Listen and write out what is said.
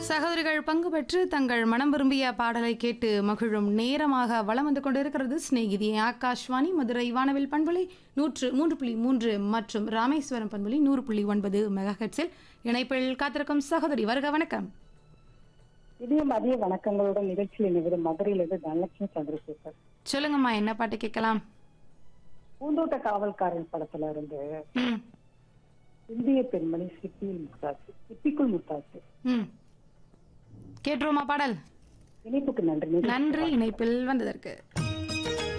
சகோதரிகள் பங்கு பெற்று தங்கள் மனம் விரும்பிய பாடலை கேட்டு மகிழும் நேரமாக வலம் வந்து கொண்டிருக்கிறது சிநேகிதி ஆகாஷ்வாணி மதுரை வானவில் பண்புலை நூற்று மூன்று புள்ளி மூன்று மற்றும் ராமேஸ்வரம் பண்புலை நூறு புள்ளி ஒன்பது மெகாஹெட்ஸில் இணைப்பில் காத்திருக்கும் சகோதரி வருக வணக்கம் இதே மதிய வணக்கங்களுடன் நிகழ்ச்சியில் நிகழும் மதுரையிலிருந்து தனலட்சுமி சந்திரசேகர் சொல்லுங்கம்மா என்ன பாட்டு கேட்கலாம் பூந்தோட்ட காவல்காரன் படத்துல இருந்து ம் இந்திய பெண்மணி சிப்பியில் முத்தாச்சு சிப்பிக்குள் முத்தாச்சு ம் கேட்டுருவோமா பாடல் இணைப்புக்கு நன்றி நன்றி இணைப்பில் வந்ததற்கு